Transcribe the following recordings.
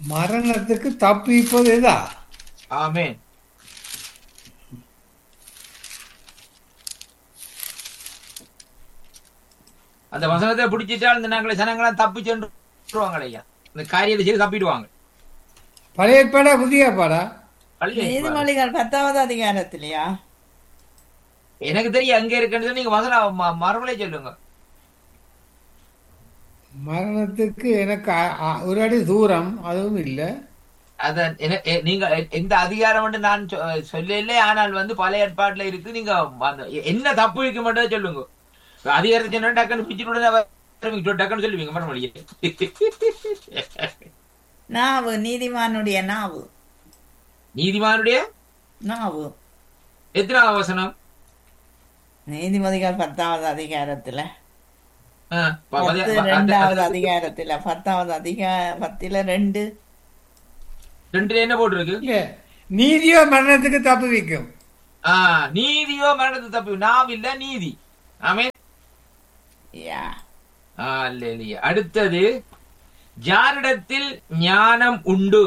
மரணத்துக்கு தப்பிப்பது எதா ஆமென் அந்த வசனத்தை பிடிச்சிட்டால் இந்த நாங்களே ஜனங்களாம் தப்பி சென்றுவாங்க ஐயா இந்த காரியத்தை செய்து தப்பிடுவாங்க பழைய ஏற்பாடா புதிய ஏற்பாடா பள்ளி நீதிமொழிகள் பத்தாவது அதிகாரத்திலையா எனக்கு தெரியும் அங்க இருக்குன்னு நீங்க வசனம் ம- மறுமொழியே சொல்லுங்க மரணத்துக்கு எனக்கு அ- அ- ஒரு அடி தூரம் அதுவும் இல்லை அத என- எ- நீங்க எ- எந்த அதிகாரம் வந்து நான் சொ- சொல்லல ஆனால் வந்து பழைய ஏற்பாட்டுல இருக்கு நீங்க அந்த எ- என்ன தப்பு இருக்க மட்டும் சொல்லுங்க அதிகாரத்தை சொன்னா டக்குன்னு பிச்சுட்டு உடனே வர- டக்குன்னு சொல்லுவீங்க மறுமொழியே நாவு நீதிமானுடைய நாவு நீதிமானுடைய நாவு எத்தனாவது வசனம் நீதிமொழிகள் பத்தாவது அதிகாரத்துல ஆ, ப- பதி- பத்து ப- அந்த- ரெண்டாவது அந்த- அதிகாரத்துல பத்தாவது அதிகார பத்துல ரெண்டு ரெண்டுல என்ன போட்டிருக்கு இல்ல நீதியோ மரணத்துக்கு தப்பு வைக்கும் ஆ நீதியோ மரணத்து தப்பு நாம் இல்ல நீதி ஆமே யா ஆ இல்ல இல்லையா அடுத்தது யாரிடத்தில் ஞானம் உண்டு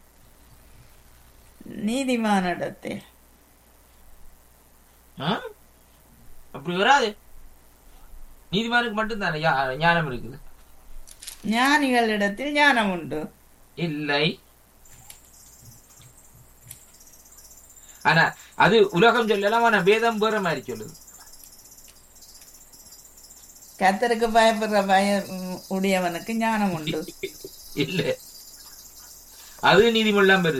நீதிமானிடத்தில் ஆ? அப்படி வராது நீதிமானுக்கு மட்டும்தானே ஞா- ஞானம் இருக்குது ஞானிகளிடத்தில் ஞானம் உண்டு இல்லை ஆனா அது உலகம் சொல்லலாம் ஆனா வேதம் வேற மாதிரி சொல்லுது கத்தருக்கு பயப்படுற பய உடையவனுக்கு ஞானம் உண்டு இல்ல அது நீதிமொழிலாம் வருது